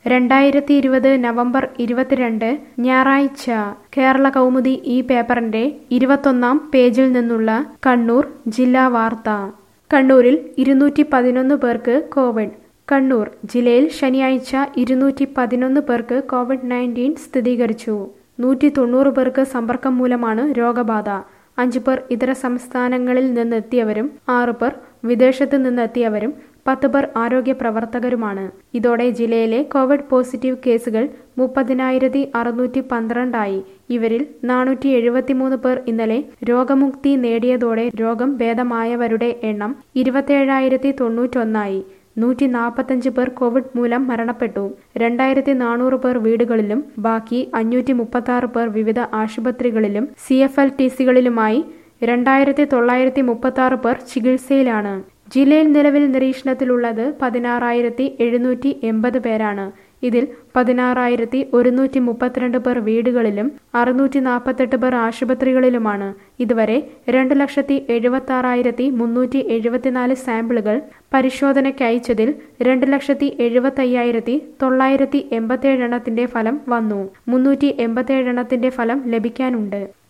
രണ്ടായിരത്തി ഇരുപത് നവംബർ ഇരുപത്തിരണ്ട് ഞായറാഴ്ച കേരള കൗമുദി ഈ പേപ്പറിന്റെ ഇരുപത്തൊന്നാം പേജിൽ നിന്നുള്ള കണ്ണൂർ ജില്ലാ വാർത്ത കണ്ണൂരിൽ ഇരുന്നൂറ്റി പതിനൊന്ന് പേർക്ക് കോവിഡ് കണ്ണൂർ ജില്ലയിൽ ശനിയാഴ്ച ഇരുന്നൂറ്റി പതിനൊന്ന് പേർക്ക് കോവിഡ് നയൻറ്റീൻ സ്ഥിരീകരിച്ചു നൂറ്റി തൊണ്ണൂറ് പേർക്ക് സമ്പർക്കം മൂലമാണ് രോഗബാധ അഞ്ചു പേർ ഇതര സംസ്ഥാനങ്ങളിൽ നിന്നെത്തിയവരും ആറു പേർ വിദേശത്ത് നിന്നെത്തിയവരും പത്ത് പേർ ആരോഗ്യ പ്രവർത്തകരുമാണ് ഇതോടെ ജില്ലയിലെ കോവിഡ് പോസിറ്റീവ് കേസുകൾ മുപ്പതിനായിരത്തി അറുന്നൂറ്റി പന്ത്രണ്ടായി ഇവരിൽ നാനൂറ്റി എഴുപത്തിമൂന്ന് പേർ ഇന്നലെ രോഗമുക്തി നേടിയതോടെ രോഗം ഭേദമായവരുടെ എണ്ണം ഇരുപത്തേഴായിരത്തി തൊണ്ണൂറ്റൊന്നായി നൂറ്റി നാൽപ്പത്തഞ്ച് പേർ കോവിഡ് മൂലം മരണപ്പെട്ടു രണ്ടായിരത്തി നാനൂറ് പേർ വീടുകളിലും ബാക്കി അഞ്ഞൂറ്റി മുപ്പത്തി ആറ് പേർ വിവിധ ആശുപത്രികളിലും സി എഫ് എൽ ടി സികളിലുമായി രണ്ടായിരത്തി തൊള്ളായിരത്തി മുപ്പത്തി ആറ് പേർ ചികിത്സയിലാണ് ജില്ലയിൽ നിലവിൽ നിരീക്ഷണത്തിലുള്ളത് പതിനാറായിരത്തി എഴുന്നൂറ്റി എൺപത് പേരാണ് ഇതിൽ പതിനാറായിരത്തി ഒരുന്നൂറ്റി മുപ്പത്തിരണ്ട് പേർ വീടുകളിലും അറുന്നൂറ്റി നാൽപ്പത്തെട്ട് പേർ ആശുപത്രികളിലുമാണ് ഇതുവരെ രണ്ട് ലക്ഷത്തി എഴുപത്തി ആറായിരത്തി മുന്നൂറ്റി എഴുപത്തിനാല് സാമ്പിളുകൾ പരിശോധനയ്ക്ക് അയച്ചതിൽ രണ്ട് ലക്ഷത്തി എഴുപത്തയ്യായിരത്തി തൊള്ളായിരത്തി എൺപത്തേഴ് എണ്ണത്തിന്റെ ഫലം വന്നു മുന്നൂറ്റി എൺപത്തേഴ് എണ്ണത്തിന്റെ ഫലം ലഭിക്കാനുണ്ട്